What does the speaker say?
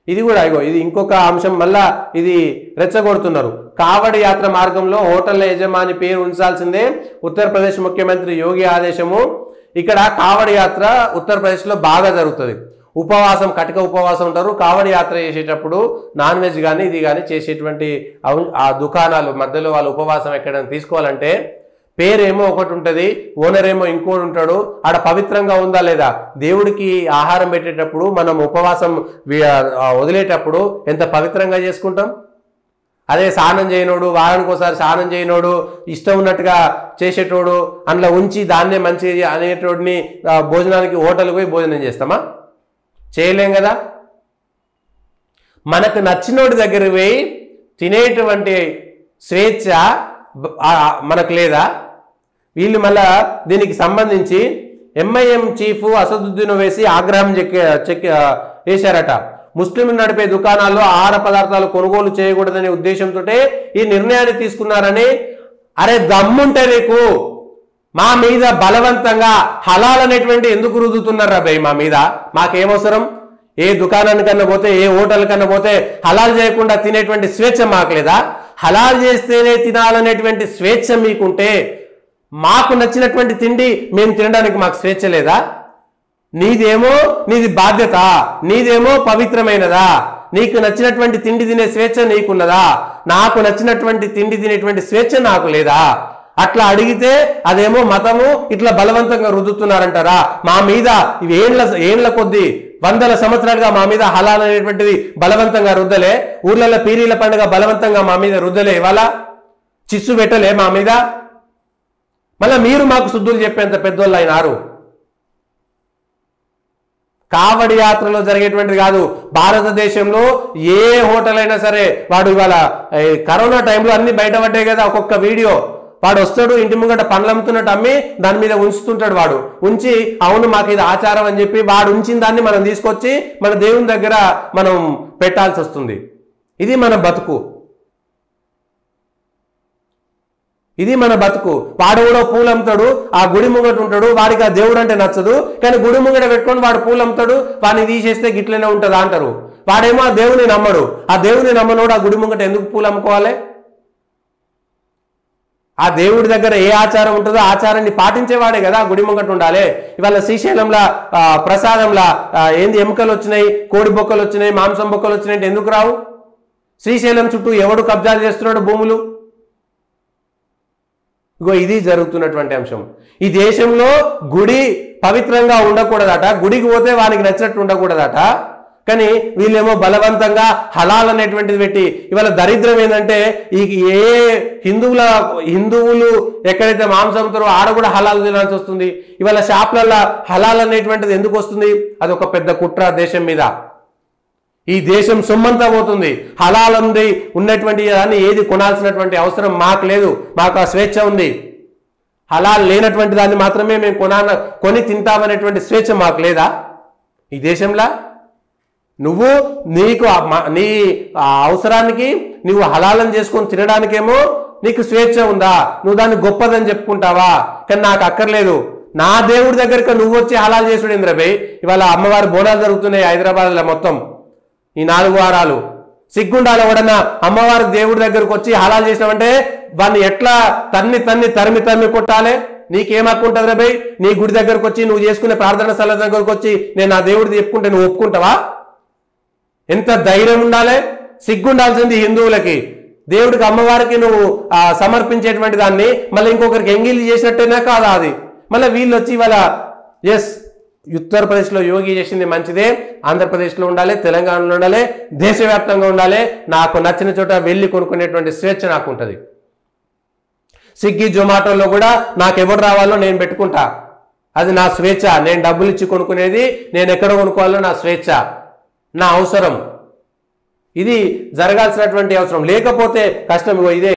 ఇది కూడా ఇగో ఇది ఇంకొక అంశం మళ్ళా ఇది రెచ్చగొడుతున్నారు కావడి యాత్ర మార్గంలో హోటళ్ల యజమాని పేరు ఉంచాల్సిందే ఉత్తరప్రదేశ్ ముఖ్యమంత్రి యోగి ఆదేశము ఇక్కడ కావడి యాత్ర ఉత్తరప్రదేశ్లో బాగా జరుగుతుంది ఉపవాసం కటిక ఉపవాసం ఉంటారు కావడి యాత్ర చేసేటప్పుడు నాన్ వెజ్ కానీ ఇది కానీ చేసేటువంటి అవు- ఆ దుకాణాలు మధ్యలో వాళ్ళు ఉపవాసం ఎక్కడైనా తీసుకోవాలంటే పేరేమో ఒకటి ఉంటుంది ఓనర్ ఏమో ఇంకోటి ఉంటాడు ఆడ పవిత్రంగా ఉందా లేదా దేవుడికి ఆహారం పెట్టేటప్పుడు మనం ఉపవాసం వి- ఆ, వదిలేటప్పుడు ఎంత పవిత్రంగా చేసుకుంటాం అదే స్నానం చేయనోడు వారానికి ఒకసారి స్నానం చేయనోడు ఇష్టం ఉన్నట్టుగా చేసేటోడు అందులో ఉంచి దాన్నే మంచి అనేటోడిని ఆ, భోజనానికి హోటల్కి పోయి భోజనం చేస్తామా చేయలేం కదా మనకు నచ్చినోడి దగ్గర పోయి తినేటువంటి స్వేచ్ఛ బ- ఆ, మనకు లేదా వీళ్ళు మళ్ళా దీనికి సంబంధించి ఎంఐఎం చీఫ్ అసదుద్దీన్ వేసి ఆగ్రహం చెక్ చెక్ వేశారట ముస్లింలు నడిపే దుకాణాల్లో ఆహార పదార్థాలు కొనుగోలు చేయకూడదనే ఉద్దేశంతో ఈ నిర్ణయాన్ని తీసుకున్నారని అరే దమ్ముంటే నీకు మా మీద బలవంతంగా హలాల్ అనేటువంటి ఎందుకు రుద్దుతున్నారు అబ్బాయి మా మీద మాకేమవసరం ఏ దుకాణానికన్నా పోతే ఏ హోటల్ కన్నా పోతే హలాల్ చేయకుండా తినేటువంటి స్వేచ్ఛ మాకు లేదా హలాల్ చేస్తేనే తినాలనేటువంటి స్వేచ్ఛ మీకుంటే మాకు నచ్చినటువంటి తిండి మేము తినడానికి మాకు స్వేచ్ఛ లేదా నీదేమో నీది బాధ్యత నీదేమో పవిత్రమైనదా నీకు నచ్చినటువంటి తిండి తినే స్వేచ్ఛ నీకున్నదా నాకు నచ్చినటువంటి తిండి తినేటువంటి స్వేచ్ఛ నాకు లేదా అట్లా అడిగితే అదేమో మతము ఇట్లా బలవంతంగా రుద్దుతున్నారంటారా మా మీద ఇవి ఏండ్ల ఏండ్ల కొద్దీ వందల సంవత్సరాలుగా మా మీద హలాల్ అనేటువంటిది బలవంతంగా రుద్దలే ఊర్లలో పీరీల పండుగ బలవంతంగా మా మీద రుద్దలే ఇవాళ చిచ్చు పెట్టలే మా మీద మళ్ళీ మీరు మాకు శుద్ధులు చెప్పేంత పెద్దోళ్ళు అయినారు కావడి యాత్రలో జరిగేటువంటిది కాదు భారతదేశంలో ఏ హోటల్ అయినా సరే వాడు ఇవాళ ఏ, కరోనా టైంలో అన్ని బయటపడ్డాయి కదా ఒక్కొక్క వీడియో వాడు వస్తాడు ఇంటి ముంగట పండ్లు అమ్ముతున్నట్టు అమ్మి దాని మీద ఉంచుతుంటాడు వాడు ఉంచి అవును మాకు ఇది ఆచారం అని చెప్పి వాడు ఉంచిన దాన్ని మనం తీసుకొచ్చి మన దేవుని దగ్గర మనం పెట్టాల్సి వస్తుంది ఇది మన బతుకు ఇది మన బతుకు వాడు కూడా పూలు అమ్ముతాడు ఆ గుడి ముంగట ఉంటాడు వాడికి ఆ దేవుడు అంటే నచ్చదు కానీ గుడి ముంగట పెట్టుకొని వాడు పూలు అమ్ముతాడు వాడిని తీసేస్తే గిట్లనే ఉంటుందా అంటారు వాడేమో ఆ దేవుని నమ్మడు ఆ దేవుని నమ్మనోడు ఆ గుడి ముంగట ఎందుకు పూలు అమ్ముకోవాలి ఆ దేవుడి దగ్గర ఏ ఆచారం ఉంటుందో ఆచారాన్ని పాటించేవాడే కదా ఆ గుడి ముంగట ఉండాలి ఇవాళ శ్రీశైలంలా ఆ, ప్రసాదంలా ఆ, ఏంది ఎముకలు వచ్చినాయి కోడి బొక్కలు వచ్చినాయి మాంసం బొక్కలు వచ్చినాయి అంటే ఎందుకు రావు శ్రీశైలం చుట్టూ ఎవడు కబ్జాలు చేస్తున్నాడు భూములు ఇగో ఇది జరుగుతున్నటువంటి అంశం ఈ దేశంలో గుడి పవిత్రంగా ఉండకూడదట గుడికి పోతే వానికి నచ్చినట్టు ఉండకూడదట కానీ వీళ్ళేమో బలవంతంగా హలాల్ అనేటువంటిది పెట్టి ఇవాళ దరిద్రం ఏంటంటే ఈ ఏ హిందువుల హిందువులు ఎక్కడైతే మాంసం అమ్ముతారో ఆడ కూడా హలాల్ తినాల్సి వస్తుంది ఇవాళ షాప్లలో హలాల్ అనేటువంటిది ఎందుకు వస్తుంది అది ఒక పెద్ద కుట్ర దేశం మీద ఈ దేశం సొమ్మంతా పోతుంది హలాల్ ఉంది ఉన్నటువంటి దాన్ని ఏది కొనాల్సినటువంటి అవసరం మాకు లేదు మాకు ఆ స్వేచ్ఛ ఉంది హలాల్ లేనటువంటి దాన్ని మాత్రమే మేము కొనాల కొని తింటామనేటువంటి స్వేచ్ఛ మాకు లేదా ఈ దేశంలో నువ్వు నీకు ఆ మ- నీ ఆ అవసరానికి నువ్వు హలాలం చేసుకొని తినడానికేమో నీకు స్వేచ్ఛ ఉందా నువ్వు దాన్ని గొప్పదని చెప్పుకుంటావా కానీ నాకు అక్కర్లేదు నా దేవుడి దగ్గరికి నువ్వు వచ్చి హలాల్ చేసుడు ఇంద్రభయ్ ఇవాళ అమ్మవారి బోనాలు జరుగుతున్నాయి హైదరాబాద్లో మొత్తం ఈ నాలుగు వారాలు సిగ్గుండాల ఎవడన్నా అమ్మవారి దేవుడి దగ్గరకు వచ్చి హలాల్ చేసినామంటే వాడిని ఎట్లా తన్ని తన్ని తరిమి తరిమి కొట్టాలి నీకేం హక్కు ఉంటుంది రా భయ్ నీ గుడి దగ్గరకు వచ్చి నువ్వు చేసుకునే ప్రార్థన స్థలం దగ్గరకు వచ్చి నేను నా దేవుడిది చెప్పుకుంటే నువ్వు ఒప్పుకుంటావా ఎంత ధైర్యం ఉండాలి సిగ్గుండాల్సింది హిందువులకి దేవుడికి అమ్మవారికి నువ్వు ఆ, సమర్పించేటువంటి దాన్ని మళ్ళీ ఇంకొకరికి ఎంగిలి చేసినట్టేనా కాదా అది మళ్ళీ వీళ్ళు వచ్చి ఇవాళ ఎస్ ఉత్తరప్రదేశ్లో యోగి చేసింది మంచిదే ఆంధ్రప్రదేశ్లో ఉండాలి తెలంగాణలో ఉండాలి దేశవ్యాప్తంగా ఉండాలి నాకు నచ్చిన చోట వెళ్ళి కొనుక్కునేటువంటి స్వేచ్ఛ నాకు ఉంటుంది స్విగ్గీ జొమాటోలో కూడా నాకు ఎవరు రావాలో నేను పెట్టుకుంటా అది నా స్వేచ్ఛ నేను డబ్బులు ఇచ్చి కొనుక్కునేది నేను ఎక్కడ కొనుక్కోవాలో నా స్వేచ్ఛ నా అవసరం ఇది జరగాల్సినటువంటి అవసరం లేకపోతే కష్టం ఇగో ఇదే